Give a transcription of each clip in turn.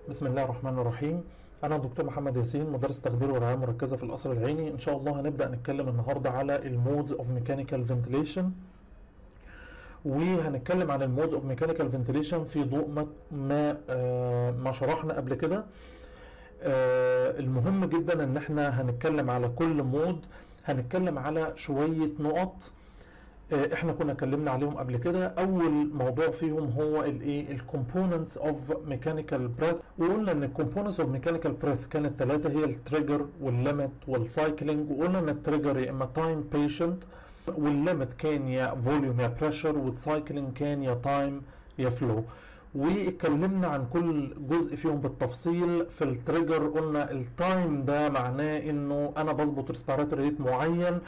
بسم الله الرحمن الرحيم انا الدكتور محمد ياسين مدرس تخدير ورعايه مركزه في القصر العيني ان شاء الله هنبدا نتكلم النهارده على المودز اوف ميكانيكال فنتيليشن وهنتكلم عن المودز اوف ميكانيكال فنتيليشن في ضوء ما ما, آه ما شرحنا قبل كده آه المهم جدا ان احنا هنتكلم على كل مود هنتكلم على شويه نقط احنا كنا اتكلمنا عليهم قبل كده اول موضوع فيهم هو الايه الكومبوننتس اوف ميكانيكال بريث وقلنا ان الكومبوننتس اوف ميكانيكال بريث كانت ثلاثه هي التريجر والليمت والسايكلينج وقلنا ان التريجر يا اما تايم بيشنت والليمت كان يا فوليوم يا بريشر والسايكلينج كان يا تايم يا فلو واتكلمنا عن كل جزء فيهم بالتفصيل في التريجر قلنا التايم ده معناه انه انا بظبط ريسبيراتوري ريت معين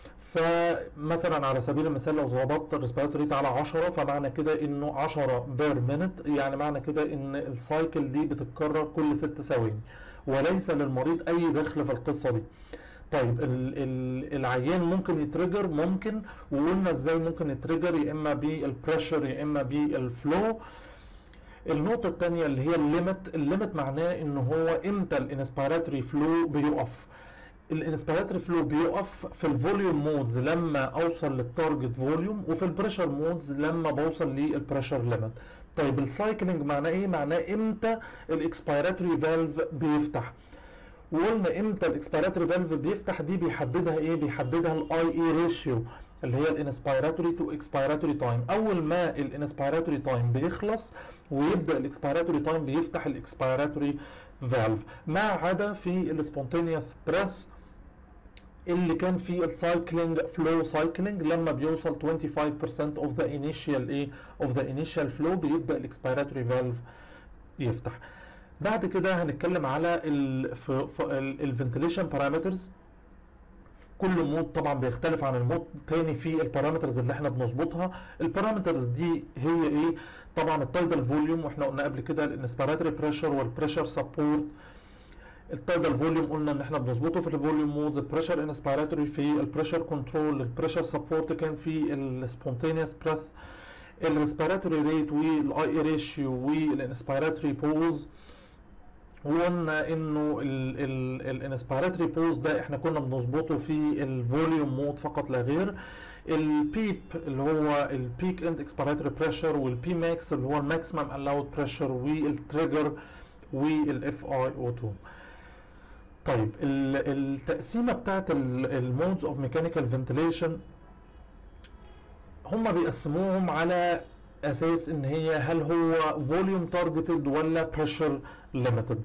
فمثلا على سبيل المثال لو ظبطت الريسبيراتوري ريت على 10 فمعنى كده انه 10 بير مينت يعني معنى كده ان السايكل دي بتتكرر كل 6 ثواني وليس للمريض اي دخل في القصه دي طيب ال ال العيان ممكن يتريجر ممكن وقلنا ازاي ممكن يتريجر يا اما بالبريشر يا اما بالفلو النقطة الثانية اللي هي الليمت الليمت معناه ان هو امتى الانسبيراتوري فلو بيقف الانسبيراتوري فلو بيقف في الفوليوم مودز لما اوصل للتارجت فوليوم وفي البريشر مودز لما بوصل للبريشر ليميت طيب السايكلينج معناه ايه معناه امتى الاكسبيراتوري فالف بيفتح وقلنا امتى الاكسبيراتوري فالف بيفتح دي بيحددها ايه بيحددها الاي اي ريشيو اللي هي الانسبيراتوري تو اكسبيراتوري تايم اول ما الانسبيراتوري تايم بيخلص ويبدا الاكسبيراتوري تايم بيفتح الاكسبيراتوري فالف ما عدا في السبونتينيوس بريث اللي كان في السايكلينج فلو سايكلينج لما بيوصل 25% اوف ذا انيشال ايه اوف ذا انيشال فلو بيبدا الاكسبيراتوري فالف يفتح بعد كده هنتكلم على الفنتيليشن بارامترز كل مود طبعا بيختلف عن المود تاني في البارامترز اللي احنا بنظبطها البارامترز دي هي ايه طبعا التايدال فوليوم واحنا قلنا قبل كده الانسبيراتوري بريشر والبريشر سبورت التايدال فوليوم قلنا ان احنا بنظبطه في الفوليوم مودز البريشر انسبيراتوري في البريشر كنترول البريشر سبورت كان في السبونتينيوس بريث الريسبيراتوري ريت والاي ريشيو والانسبيراتوري بوز وقلنا انه الانسبيراتوري بوز ده احنا كنا بنظبطه في الفوليوم مود فقط لا غير البيب اللي هو البيك اند اكسبيراتوري بريشر والبي ماكس اللي هو الماكسيمم الاود بريشر والتريجر والاف اي او 2 طيب التقسيمه بتاعت المودز اوف ميكانيكال فنتيليشن هم بيقسموهم على اساس ان هي هل هو فوليوم تارجتد ولا بريشر ليميتد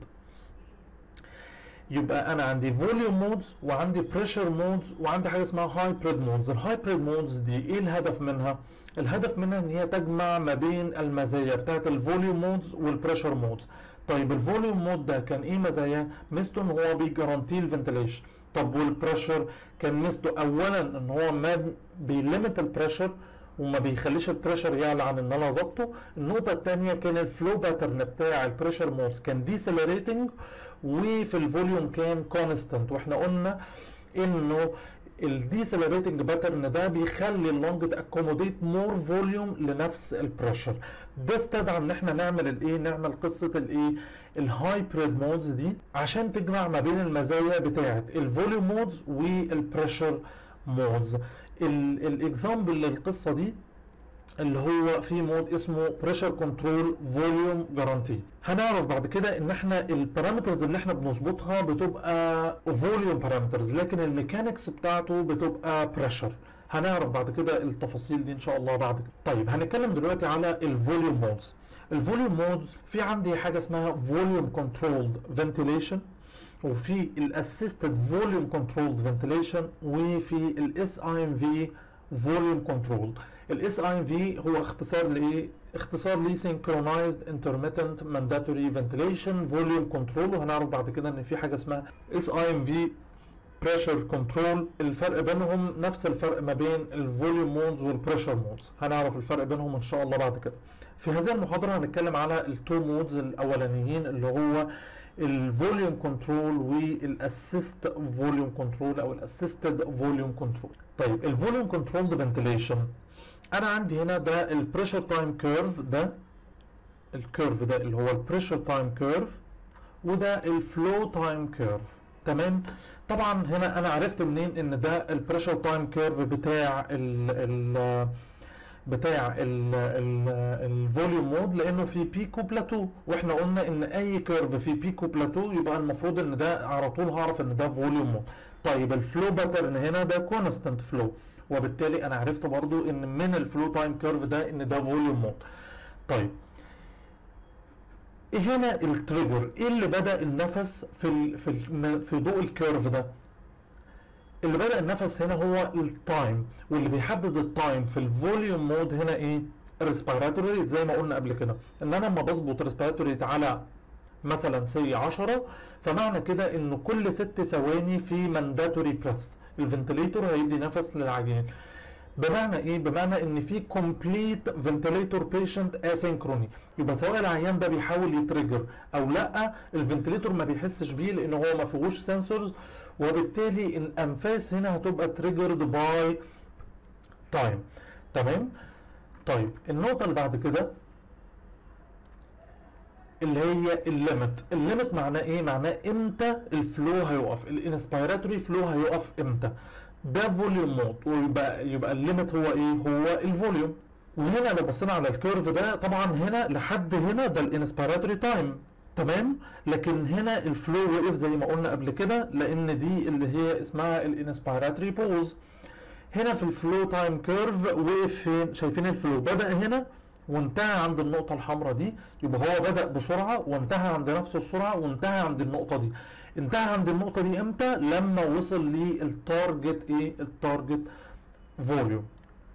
يبقى انا عندي فوليوم مودز وعندي بريشر مودز وعندي حاجه اسمها هايبريد مودز الهايبريد مودز دي ايه الهدف منها الهدف منها ان هي تجمع ما بين المزايا بتاعت الفوليوم مودز والبريشر مودز طيب الفوليوم مود ده كان ايه مزاياه ميزته ان هو بيجارانتي الفنتيليشن طب والبريشر كان ميزته اولا ان هو ما بيليمت البريشر وما بيخليش البريشر يعلى عن ان انا ظبطه النقطه الثانيه كان الفلو باترن بتاع البريشر مودز كان ديسلريتنج وفي الفوليوم كان كونستانت واحنا قلنا انه الديسلريتنج باترن ده بيخلي اللونج تاكوموديت مور فوليوم لنفس البريشر ده استدعى ان احنا نعمل الايه نعمل قصه الايه الهايبريد مودز دي عشان تجمع ما بين المزايا بتاعه الفوليوم مودز والبريشر مودز الاكزامبل للقصه دي اللي هو في مود اسمه بريشر كنترول فوليوم جارانتي هنعرف بعد كده ان احنا البارامترز اللي احنا بنظبطها بتبقى فوليوم بارامترز لكن الميكانكس بتاعته بتبقى بريشر هنعرف بعد كده التفاصيل دي ان شاء الله بعد كده طيب هنتكلم دلوقتي على الفوليوم مودز الفوليوم مودز في عندي حاجه اسمها فوليوم كنترولد فنتيليشن وفي الاسيستد فوليوم كنترولد فنتيليشن وفي الاس اي ام في فوليوم كنترول الاس اي ام في هو اختصار لايه اختصار لي synchronized intermittent mandatory ventilation volume control وهنعرف بعد كده ان في حاجه اسمها اس اي ام في pressure control الفرق بينهم نفس الفرق ما بين الفوليوم مودز والبريشر مودز هنعرف الفرق بينهم ان شاء الله بعد كده في هذه المحاضره هنتكلم على التو مودز الاولانيين اللي هو الفوليوم كنترول والاسيست فوليوم كنترول او الاسيستد فوليوم كنترول طيب الفوليوم كنترول فنتيليشن انا عندي هنا ده البريشر تايم كيرف ده الكيرف ده اللي هو البريشر تايم كيرف وده الفلو تايم كيرف تمام طبعا هنا انا عرفت منين ان ده البريشر تايم كيرف بتاع ال ال بتاع الفوليوم مود لانه في بيك وبلاتو واحنا قلنا ان اي كيرف في بيك وبلاتو يبقى المفروض ان ده على طول هعرف ان ده فوليوم مود طيب الفلو باترن هنا ده كونستنت فلو وبالتالي انا عرفت برضو ان من الفلو تايم كيرف ده ان ده فوليوم مود طيب ايه هنا التريجر ايه اللي بدا النفس في ال في ال في ضوء الكيرف ده اللي بدا النفس هنا هو التايم واللي بيحدد التايم في الفوليوم مود هنا ايه الريسبيراتوري ريت زي ما قلنا قبل كده ان انا لما بظبط ريسبيراتوري ريت على مثلا سي 10 فمعنى كده ان كل ست ثواني في مانداتوري بريث الفنتليتور هيدي نفس للعيان بمعنى ايه بمعنى ان في كومبليت فنتليتور بيشنت اسينكروني يبقى سواء العيان ده بيحاول يتريجر او لا الفنتليتور ما بيحسش بيه لان هو ما فيهوش سنسورز وبالتالي الانفاس هنا هتبقى تريجرد باي تايم تمام طيب النقطه اللي بعد كده اللي هي الليمت الليمت معناه ايه معناه امتى الفلو هيقف الانسبيراتوري فلو هيقف امتى ده فوليوم مود ويبقى يبقى الليمت هو ايه هو الفوليوم وهنا لو بصينا على الكيرف ده طبعا هنا لحد هنا ده الانسبيراتوري تايم تمام لكن هنا الفلو وقف زي ما قلنا قبل كده لان دي اللي هي اسمها الانسبيراتوري بوز هنا في الفلو تايم كيرف وقف فين شايفين الفلو بدا هنا وانتهى عند النقطة الحمراء دي يبقى هو بدأ بسرعة وانتهى عند نفس السرعة وانتهى عند النقطة دي انتهى عند النقطة دي امتى؟ لما وصل للتارجت ايه؟ التارجت فوليوم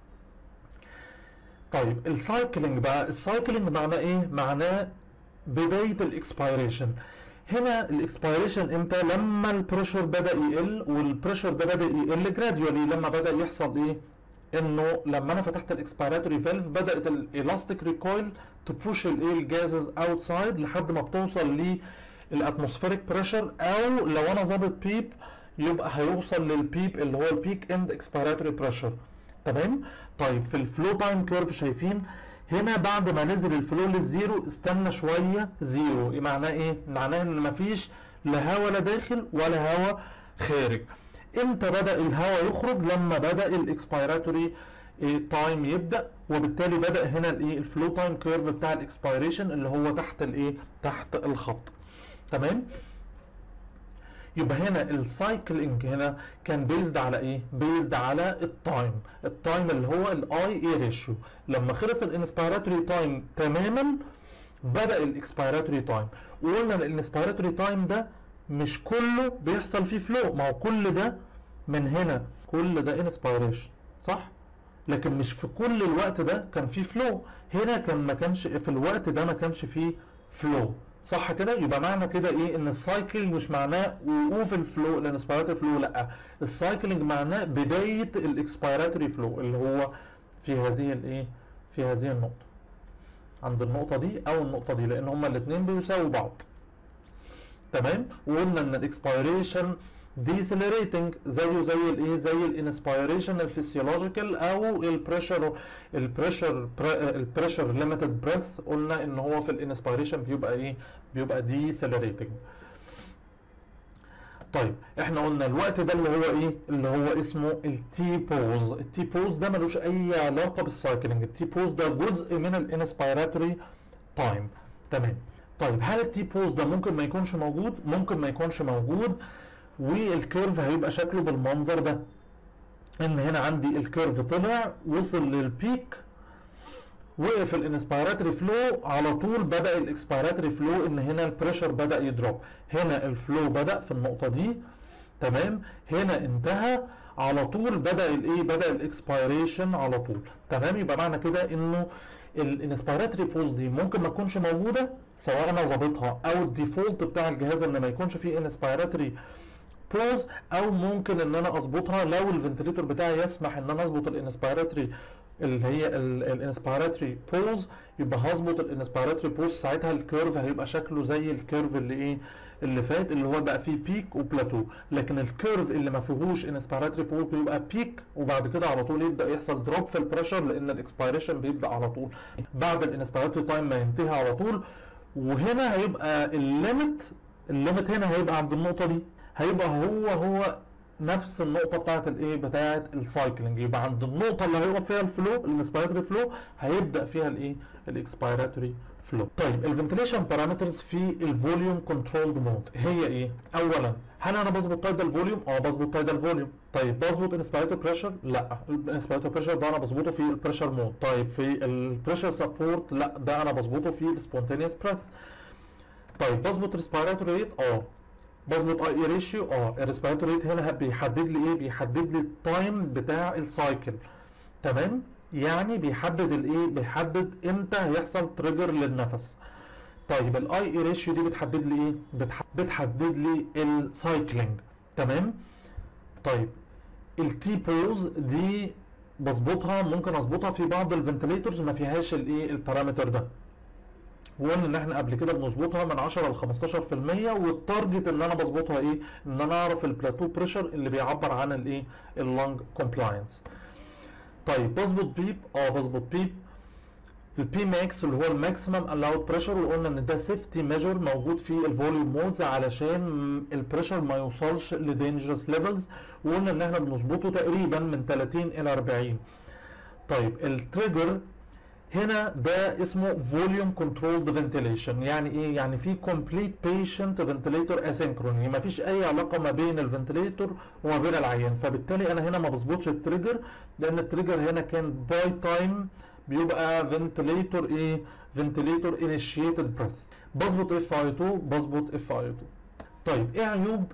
طيب السايكلينج بقى السايكلينج معناه ايه؟ معناه بداية الاكسبيريشن هنا الاكسبيريشن امتى؟ لما البريشر بدأ يقل والبريشر ده بدأ يقل جراديولي لما بدأ يحصل ايه؟ انه لما انا فتحت الاكسبيراتوري فالف بدات الالاستيك ريكويل تبوش الايه الجازز اوتسايد لحد ما بتوصل للاتموسفيريك بريشر او لو انا ظابط بيب يبقى هيوصل للبيب اللي هو البيك اند اكسبيراتوري بريشر تمام طيب في الفلو تايم كيرف شايفين هنا بعد ما نزل الفلو للزيرو استنى شويه زيرو معناه ايه معناه ان مفيش لا هواء لا داخل ولا هواء خارج امتى بدا الهواء يخرج لما بدا الاكسبيراتوري تايم يبدا وبالتالي بدا هنا الايه الفلو تايم كيرف بتاع الاكسبيريشن اللي هو تحت الايه تحت الخط تمام يبقى هنا السايكلينج هنا كان بيزد على ايه بيزد على التايم التايم اللي هو الاي اي ريشيو لما خلص الانسبيراتوري تايم تماما بدا الاكسبيراتوري تايم وقلنا ان الانسبيراتوري تايم ده مش كله بيحصل فيه فلو ما هو كل ده من هنا كل ده انسبيريشن صح لكن مش في كل الوقت ده كان فيه فلو هنا كان ما كانش في الوقت ده ما كانش فيه فلو صح كده يبقى معنى كده ايه ان السايكلينج مش معناه وقوف الفلو الانسبيراتوري فلو لا السايكلينج معناه بدايه الاكسبيراتوري فلو اللي هو في هذه الايه في هذه النقطه عند النقطه دي او النقطه دي لان هما الاثنين بيساووا بعض تمام وقلنا ان الاكسبيريشن ديسلريتنج زيه زي الايه زي الانسبيريشن الفسيولوجيكال او البريشر البريشر البريشر ليميتد بريث قلنا ان هو في الانسبيريشن بيبقى ايه بيبقى ديسلريتنج طيب احنا قلنا الوقت ده اللي هو ايه اللي هو اسمه التي بوز التي بوز ده ملوش اي علاقه بالسايكلينج التي بوز ده جزء من الانسبيراتوري تايم تمام طيب هل التي بوز ده ممكن ما يكونش موجود ممكن ما يكونش موجود والكيرف هيبقى شكله بالمنظر ده ان هنا عندي الكيرف طلع وصل للبيك وقف الانسبيراتوري فلو على طول بدا الاكسبيراتوري فلو ان هنا البريشر بدا يدروب هنا الفلو بدا في النقطه دي تمام هنا انتهى على طول بدا الايه بدا الاكسبيريشن على طول تمام يبقى معنى كده انه الانسبيراتوري بوز دي ممكن ما تكونش موجوده سواء انا ظابطها او الديفولت بتاع الجهاز ان ما يكونش فيه انسبيراتوري بوز او ممكن ان انا اظبطها لو الفنتليتور بتاعي يسمح ان انا اظبط الانسبيراتوري اللي هي الانسبيراتوري بوز يبقى هظبط الانسبيراتوري بوز ساعتها الكيرف هيبقى شكله زي الكيرف اللي ايه اللي فات اللي هو بقى فيه بيك وبلاتو لكن الكيرف اللي ما فيهوش انسبيراتوري بوز بيبقى بيك وبعد كده على طول يبدا يحصل دروب في البريشر لان الاكسبيريشن بيبدا على طول بعد الانسبيراتوري تايم ما ينتهي على طول وهنا هيبقى الليمت الليمت هنا هيبقى عند النقطه دي هيبقى هو هو نفس النقطه بتاعه الايه بتاعه السايكلينج يبقى عند النقطه اللي هيقف فيها الفلو الانسبيراتوري فلو هيبدا فيها الايه الاكسبيراتوري فلو طيب الفنتليشن بارامترز في الفوليوم كنترولد مود هي ايه اولا هل انا بظبط تايدال فوليوم اه بظبط تايدال فوليوم طيب بظبط انسبيراتور بريشر لا الانسبيراتور بريشر ده انا بظبطه في البريشر مود طيب في البريشر سبورت لا ده انا بظبطه في السبونتينيوس بريث طيب بظبط ريسبيراتور ريت اه بظبط اي ريشيو اه الريسبيراتور ريت هنا بيحدد لي ايه بيحدد لي التايم بتاع السايكل تمام يعني بيحدد الايه بيحدد امتى هيحصل تريجر للنفس طيب الاي اي ريشيو دي بتحدد لي ايه بتح... بتحدد لي السايكلينج تمام طيب التي بوز دي بظبطها ممكن اظبطها في بعض الفنتليتورز ما فيهاش الايه البارامتر ده وقلنا ان احنا قبل كده بنظبطها من 10 ل 15% والتارجت اللي انا بظبطها ايه ان انا اعرف البلاتو بريشر اللي بيعبر عن الايه اللنج كومبلاينس طيب بظبط بيب اه بظبط بيب البي ماكس اللي هو الماكسيمم الاود بريشر وقلنا ان ده سيفتي ميجر موجود في الفوليوم مودز علشان البريشر ما يوصلش لدينجرس ليفلز وقلنا ان احنا بنظبطه تقريبا من 30 الى 40 طيب التريجر هنا ده اسمه فوليوم كنترولد فنتيليشن يعني ايه يعني في كومبليت بيشنت فنتيليتور اسينكروني ما فيش اي علاقه ما بين الفنتيليتور وما بين العيان فبالتالي انا هنا ما بظبطش التريجر لان التريجر هنا كان باي تايم بيبقى فنتيليتور ايه فنتيليتور انيشيتد بريث بظبط اف اي 2 بظبط اف اي 2 طيب ايه عيوب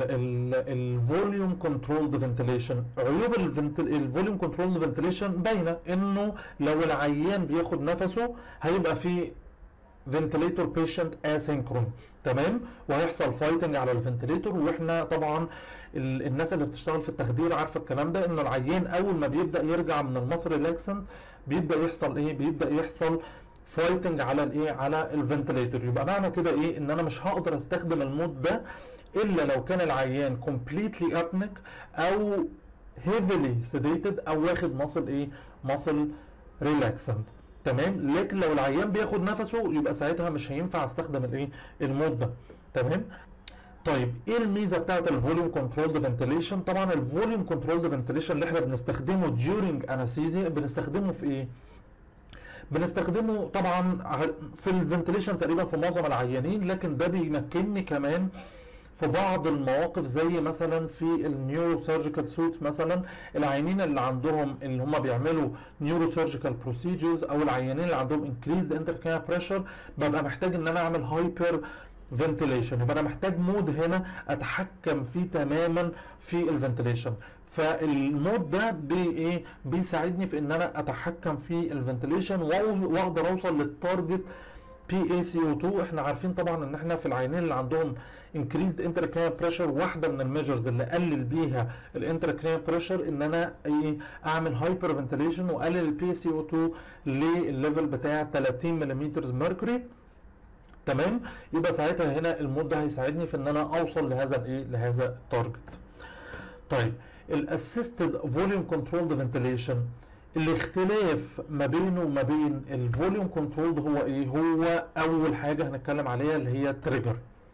الفوليوم كنترولد فنتيليشن عيوب الفوليوم كنترولد فنتيليشن باينه انه لو العيان بياخد نفسه هيبقى في فنتيليتور بيشنت اسينكرون تمام وهيحصل فايتنج على الفنتيليتور واحنا طبعا الناس اللي بتشتغل في التخدير عارفه الكلام ده ان العيان اول ما بيبدا يرجع من المصري ريلاكسنت بيبدا يحصل ايه بيبدا يحصل فايتنج على الايه على الفنتليتور يبقى معنى كده ايه ان انا مش هقدر استخدم المود ده الا لو كان العيان كومبليتلي ابنك او هيفلي سيديتد او واخد مصل ايه مصل ريلاكسنت تمام لكن لو العيان بياخد نفسه يبقى ساعتها مش هينفع استخدم الايه المود ده تمام طيب ايه الميزه بتاعت الفوليوم كنترولد فنتيليشن طبعا الفوليوم كنترولد فنتيليشن اللي احنا بنستخدمه ديورنج انستيزيا بنستخدمه في ايه بنستخدمه طبعا في الفنتيليشن تقريبا في معظم العيانين لكن ده بيمكنني كمان في بعض المواقف زي مثلا في النيورو سيرجيكال سوت مثلا العيانين اللي عندهم اللي هم بيعملوا نيورو سيرجيكال بروسيجرز او العيانين اللي عندهم انكريزد انتركيا بريشر ببقى محتاج ان انا اعمل هايبر فنتيليشن يبقى انا محتاج مود هنا اتحكم فيه تماما في الفنتيليشن فالمود ده بي ايه بيساعدني في ان انا اتحكم في الفنتيليشن واقدر اوصل للتارجت بي اي سي او 2 احنا عارفين طبعا ان احنا في العينين اللي عندهم انكريزد انتركرينال بريشر واحده من الميجرز اللي قلل بيها الانتركرينال بريشر ان انا ايه اعمل هايبر فنتيليشن واقلل البي سي او 2 للليفل بتاع 30 ملم ميركوري تمام يبقى ساعتها هنا المود ده هيساعدني في ان انا اوصل لهذا الايه لهذا التارجت طيب الاسيستد فوليوم كنترولد فنتيليشن الاختلاف ما بينه وما بين الفوليوم كنترولد هو ايه هو اول حاجه هنتكلم عليها اللي هي التريجر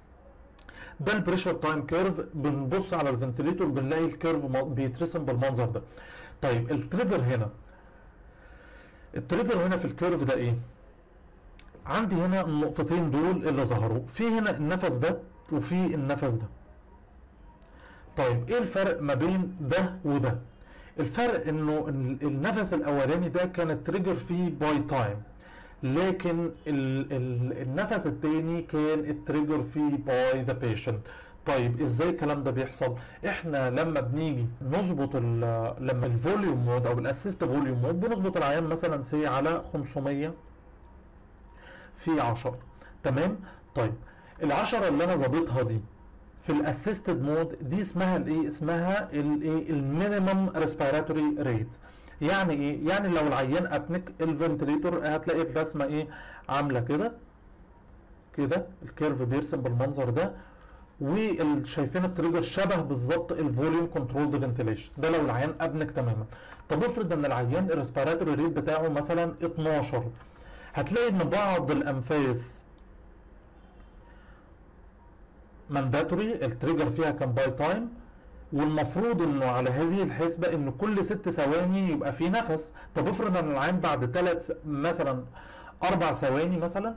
ده البريشر تايم كيرف بنبص على الفنتليتور بنلاقي الكيرف بيترسم بالمنظر ده طيب التريجر هنا التريجر هنا في الكيرف ده ايه عندي هنا النقطتين دول اللي ظهروا في هنا النفس ده وفي النفس ده طيب ايه الفرق ما بين ده وده الفرق انه النفس الاولاني ده كان التريجر فيه باي تايم لكن ال ال النفس الثاني كان التريجر فيه باي ذا بيشنت طيب ازاي الكلام ده بيحصل احنا لما بنيجي نظبط لما الفوليوم مود او الاسيست فوليوم مود بنظبط العيان مثلا سي على 500 في 10 تمام طيب العشرة اللي انا ظابطها دي في الاسيستد مود دي اسمها الايه اسمها الايه المينيمم ريسبيراتوري ريت يعني ايه يعني لو العيان ابنك الفنتليتور هتلاقي الرسمه ايه عامله كده كده الكيرف بيرسم بالمنظر ده وشايفين التريجر شبه بالظبط الفوليوم كنترولد فنتيليشن ده لو العيان ابنك تماما طب افرض ان العيان الريسبيراتوري ريت بتاعه مثلا 12 هتلاقي ان بعض الانفاس مانداتوري التريجر فيها كان باي تايم والمفروض انه على هذه الحسبه ان كل ست ثواني يبقى في نفس طب افرض ان العين بعد ثلاث مثلا اربع ثواني مثلا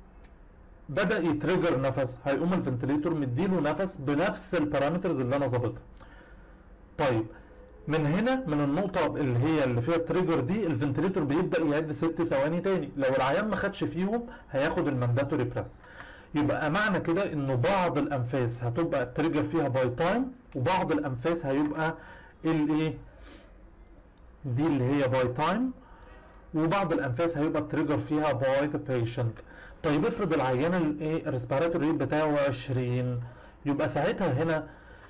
بدا يتريجر نفس هيقوم الفنتليتور مديله نفس بنفس البارامترز اللي انا ظابطها طيب من هنا من النقطة اللي هي اللي فيها التريجر دي الفنتليتور بيبدأ يعد ست ثواني تاني لو العيان ما خدش فيهم هياخد المانداتوري براث يبقى معنى كده انه بعض الانفاس هتبقى التريجر فيها باي تايم وبعض الانفاس هيبقى الايه دي اللي هي باي تايم وبعض الانفاس هيبقى التريجر فيها باي ذا بيشنت طيب افرض العيان الايه الريسبيراتوري ريت بتاعه 20 يبقى ساعتها هنا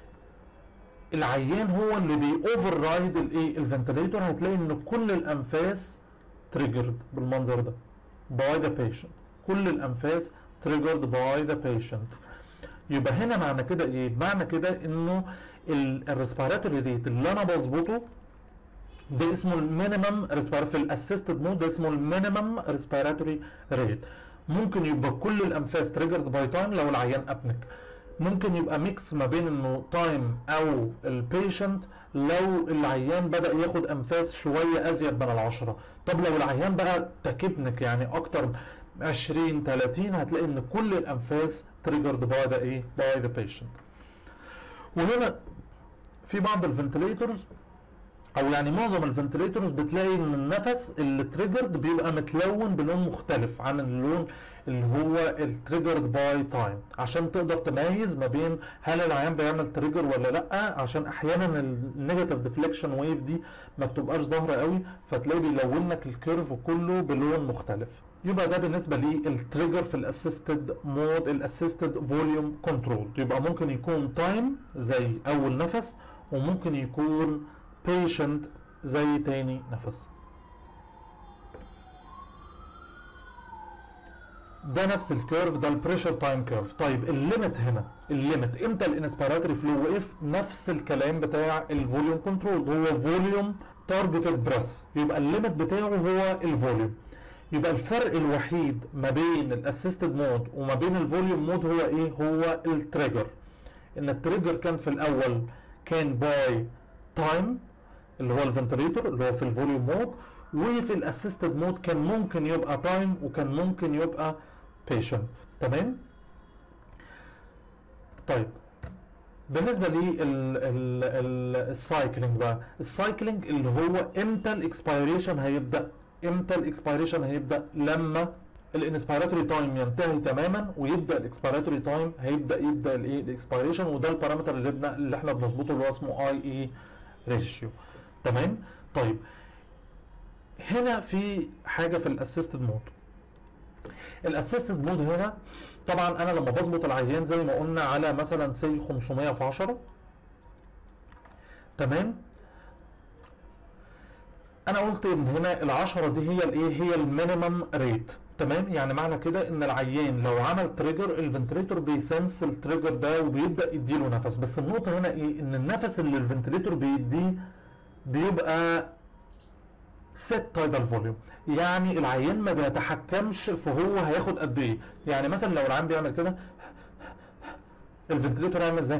العيان هو اللي بي اوفر رايد الايه الفنتليتور هتلاقي ان كل الانفاس تريجرد بالمنظر ده باي ذا بيشنت كل الانفاس triggered by the patient يبقى هنا معنى كده ايه معنى كده انه الريسبيراتوري ريت اللي انا بظبطه ده اسمه المينيمم ريسبيراتوري في الاسيستد مود ده اسمه المينيمم ريسبيراتوري ريت ممكن يبقى كل الانفاس تريجرد باي تايم لو العيان ابنك ممكن يبقى ميكس ما بين انه تايم او البيشنت لو العيان بدا ياخد انفاس شويه ازيد من العشره طب لو العيان بقى تكبنك يعني اكتر 20 30 هتلاقي ان كل الانفاس تريجرد باي ذا ايه باي ذا بيشنت وهنا في بعض الفنتليتورز او يعني معظم الفنتليتورز بتلاقي ان النفس اللي تريجرد بيبقى متلون بلون مختلف عن اللون اللي هو التريجرد باي تايم عشان تقدر تميز ما بين هل العيان بيعمل تريجر ولا لا عشان احيانا النيجاتيف ديفليكشن ويف دي ما بتبقاش ظاهره قوي فتلاقي بيلون لك الكيرف كله بلون مختلف يبقى ده بالنسبه للتريجر في الاسيستد مود الاسيستد فوليوم كنترول يبقى ممكن يكون تايم زي اول نفس وممكن يكون patient زي تاني نفس ده نفس الكيرف ده البريشر تايم كيرف طيب الليمت هنا الليمت امتى الانسبيراتوري فلو وقف نفس الكلام بتاع الفوليوم كنترول هو فوليوم تارجتد بريث يبقى الليمت بتاعه هو الفوليوم يبقى الفرق الوحيد ما بين الاسيستد مود وما بين الفوليوم مود هو ايه هو التريجر ان التريجر كان في الاول كان باي تايم اللي هو الفنتليتور اللي هو في الفوليوم مود وفي الاسيستد مود كان ممكن يبقى تايم وكان ممكن يبقى بيشنت تمام طيب بالنسبه للسايكلينج بقى السايكلينج اللي هو امتى الاكسبيريشن هيبدا امتى الاكسبيريشن هيبدا لما الانسبيراتوري تايم ينتهي تماما ويبدا الاكسبيراتوري تايم هيبدا يبدا الايه الاكسبيريشن وده البارامتر اللي, بنا اللي احنا بنظبطه اللي هو اسمه اي اي ريشيو تمام طيب هنا في حاجه في الاسيستد مود الاسيستد مود هنا طبعا انا لما بظبط العيان زي ما قلنا على مثلا سي 500 في 10 تمام انا قلت ان هنا العشرة دي هي الايه هي المينيمم ريت تمام يعني معنى كده ان العيان لو عمل تريجر الفنتليتور بيسنس التريجر ده وبيبدا يديله نفس بس النقطه هنا ايه ان النفس اللي الفنتليتور بيديه بيبقى ست تايبال فوليوم يعني العيان ما بيتحكمش في هو هياخد قد ايه يعني مثلا لو العيان بيعمل كده الفنتليتور هيعمل ازاي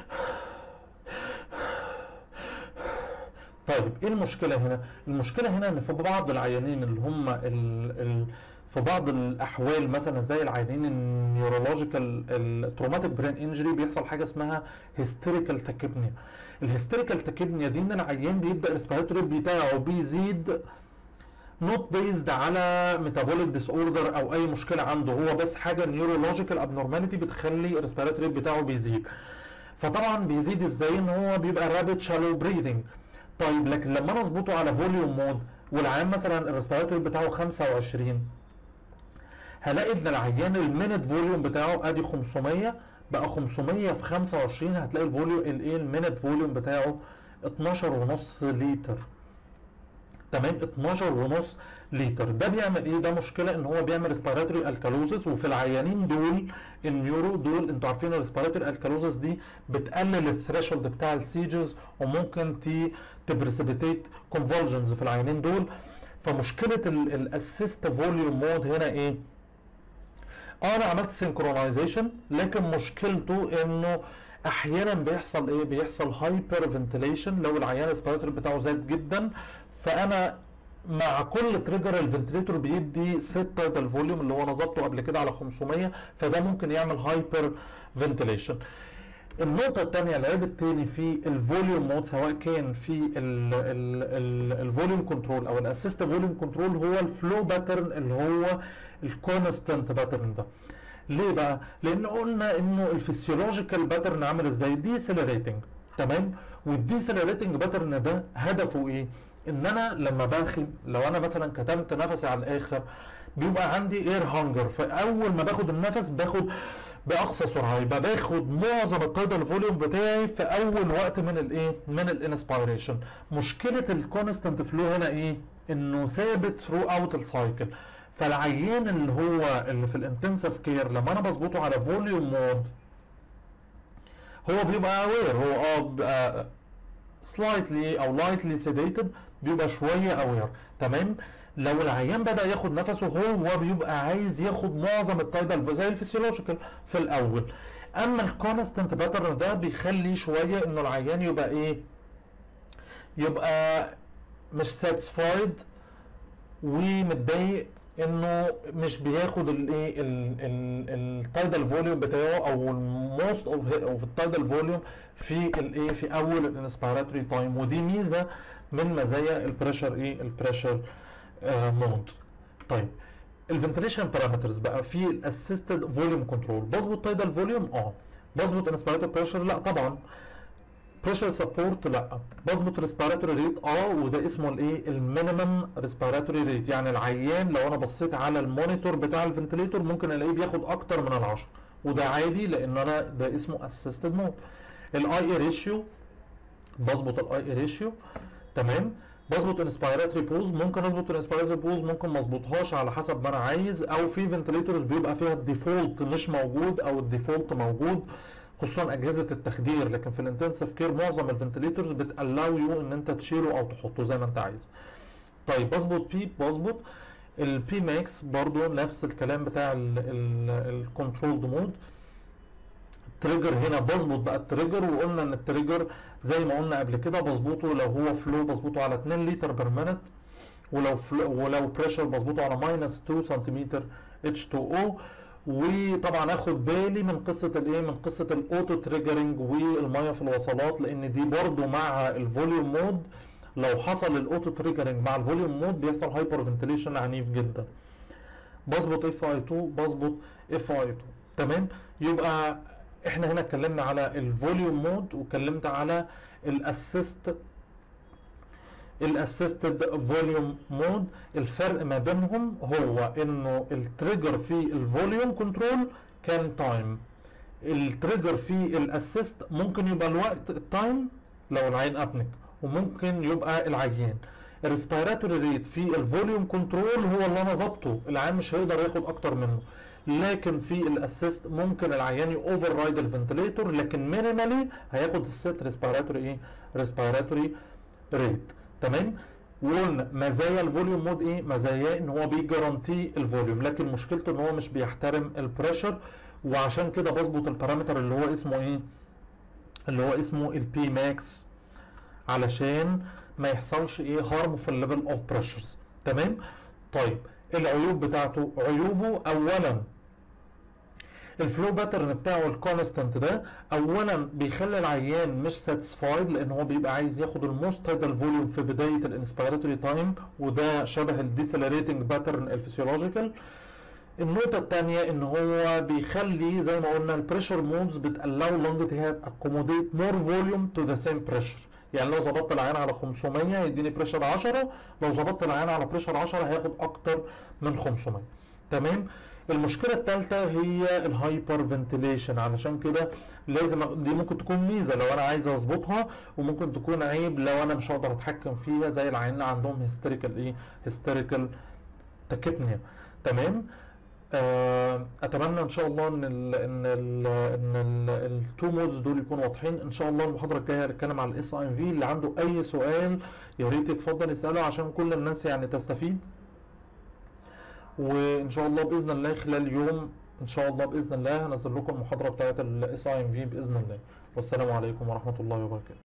طيب ايه المشكله هنا المشكله هنا ان في بعض العيانين اللي هم ال ال في بعض الاحوال مثلا زي العيانين النيورولوجيكال التروماتيك برين انجري بيحصل حاجه اسمها هيستيريكال تاكيبنيا الهيستيريكال تاكيبنيا دي ان العيان بيبدا الريسبيراتوري بتاعه بيزيد نوت بيزد على ميتابوليك ديس اوردر او اي مشكله عنده هو بس حاجه نيورولوجيكال ابنورماليتي بتخلي الريسبيراتوري بتاعه بيزيد فطبعا بيزيد ازاي ان هو بيبقى رابid شالو بريذنج طيب لكن لما انا اظبطه على فوليوم مود والعيان مثلا الريسبيراتوري بتاعه 25 هلاقي ان العيان المينت فوليوم بتاعه ادي 500 بقى 500 في 25 هتلاقي الفوليوم الايه المينت فوليوم بتاعه 12 ونص لتر تمام 12 ونص لتر ده بيعمل ايه ده مشكله ان هو بيعمل ريسبيراتوري الكالوزس وفي العيانين دول النيورو دول انتوا عارفين الريسبيراتوري الكالوزس دي بتقلل الثريشولد بتاع السيجز وممكن تي تبريسبيتيت كونفولجنز في العيانين دول فمشكله الاسيست فوليوم مود هنا ايه اه انا عملت سينكرونايزيشن لكن مشكلته انه احيانا بيحصل ايه بيحصل هايبر فنتليشن لو العيان الريسبيراتوري بتاعه زاد جدا فانا مع كل تريجر الفنتليتور بيدي 6 ده الفوليوم اللي هو انا ظبطه قبل كده على 500 فده ممكن يعمل هايبر فنتليشن النقطة الثانية العيب الثاني في الفوليوم مود سواء كان في الفوليوم كنترول او الاسيست فوليوم كنترول هو الفلو باترن اللي هو الكونستنت باترن ده ليه بقى؟ لان قلنا انه الفسيولوجيكال باترن عامل ازاي؟ ديسلريتنج تمام؟ والديسلريتنج باترن ده هدفه ايه؟ ان انا لما باخد لو انا مثلا كتمت نفسي على الاخر بيبقى عندي اير هانجر فاول ما باخد النفس باخد باقصى سرعه يبقى باخد معظم التايدال فوليوم بتاعي في اول وقت من الايه من الانسبيريشن مشكله الكونستنت فلو هنا ايه انه ثابت ثرو اوت السايكل فالعيان اللي هو اللي في الانتنسيف كير لما انا بظبطه على فوليوم مود هو بيبقى اوير هو اه بيبقى سلايتلي او لايتلي سيديتد بيبقى شويه اوير تمام لو العيان بدا ياخد نفسه هو بيبقى عايز ياخد معظم التايدال زي الفسيولوجيكال في الاول اما الكونستنت باترن ده بيخلي شويه انه العيان يبقى ايه يبقى مش ساتسفايد ومتضايق انه مش بياخد الايه التايدال فوليوم بتاعه او الموست اوف التايدال فوليوم في الايه في اول الانسبيراتوري تايم ودي ميزه من مزايا البريشر ايه البريشر آه مود طيب الفنتليشن بارامترز بقى في الاسيستد فوليوم كنترول بظبط تايدال فوليوم اه بظبط انسبيراتوري بريشر لا طبعا بريشر سبورت لا بظبط ريسبيراتوري ريت اه وده اسمه الايه المينيمم ريسبيراتوري ريت يعني العيان لو انا بصيت على المونيتور بتاع الفنتليتور ممكن الاقيه بياخد اكتر من العشر وده عادي لان انا ده اسمه اسيستد مود الاي اي ريشيو بظبط الاي اي ريشيو تمام بظبط انسبيراتوري بوز ممكن اظبط الانسبيراتوري بوز ممكن ما اظبطهاش على حسب ما انا عايز او في فنتليتورز بيبقى فيها الديفولت مش موجود او الديفولت موجود خصوصا اجهزه التخدير لكن في الانتنسيف كير معظم الفنتليتورز بتالاو يو ان انت تشيله او تحطه زي ما انت عايز طيب بظبط بي بظبط البي ماكس برضو نفس الكلام بتاع الكنترولد مود التريجر هنا بظبط بقى التريجر وقلنا ان التريجر زي ما قلنا قبل كده بظبطه لو هو فلو بظبطه على 2 لتر بير مينت ولو فلو ولو بريشر بظبطه على ماينس 2 سنتيمتر اتش 2 او وطبعا اخد بالي من قصه الايه من قصه الاوتو تريجرنج والميه في الوصلات لان دي برضو مع الفوليوم مود لو حصل الاوتو تريجرنج مع الفوليوم مود بيحصل هايبر فنتليشن عنيف جدا بظبط اف اي 2 بظبط اف اي 2 تمام يبقى احنا هنا اتكلمنا على الفوليوم مود واتكلمت على الاسيست الاسيستد فوليوم مود الفرق ما بينهم هو انه التريجر في الفوليوم كنترول كان تايم التريجر في الاسيست ممكن يبقى الوقت التايم لو العين ابنك وممكن يبقى العيان الريسبيراتوري ريت في الفوليوم كنترول هو اللي انا ظابطه العيان مش هيقدر ياخد اكتر منه لكن في الاسيست ممكن العيان اوفر رايد الفنتليتور لكن مينيمالي هياخد الست ريسبيراتوري ايه ريسبيراتوري ريت تمام وقلنا مزايا الفوليوم مود ايه مزاياه ان هو بيجارانتي الفوليوم لكن مشكلته ان هو مش بيحترم البريشر وعشان كده بظبط البارامتر اللي هو اسمه ايه اللي هو اسمه البي ماكس علشان ما يحصلش ايه هارم في الليفل اوف بريشرز تمام طيب العيوب بتاعته عيوبه اولا الفلو باترن بتاعه الكونستنت ده اولا بيخلي العيان مش ساتسفايد لان هو بيبقى عايز ياخد الموست تايدال فوليوم في بدايه الانسبيراتوري تايم وده شبه الديسلريتنج باترن الفسيولوجيكال النقطة الثانية ان هو بيخلي زي ما قلنا البريشر مودز بتالاو لونج تو اكوموديت مور فوليوم تو ذا سيم بريشر يعني لو ظبطت العيان على 500 يديني بريشر 10 لو ظبطت العيان على بريشر 10 هياخد اكتر من 500 تمام المشكله الثالثه هي الهايبر فنتيليشن علشان كده لازم دي ممكن تكون ميزه لو انا عايز اظبطها وممكن تكون عيب لو انا مش هقدر اتحكم فيها زي العيان عندهم هيستيريكال ايه هيستيريكال تاكيبنيا تمام آه اتمنى ان شاء الله ان ال ان ال ان التو مودز دول يكونوا واضحين ان شاء الله المحاضره الجايه هنتكلم على الاس اي في اللي عنده اي سؤال يا ريت يتفضل يساله عشان كل الناس يعني تستفيد وان شاء الله باذن الله خلال يوم ان شاء الله باذن الله هنزل لكم المحاضره بتاعه الاس اي ام في باذن الله والسلام عليكم ورحمه الله وبركاته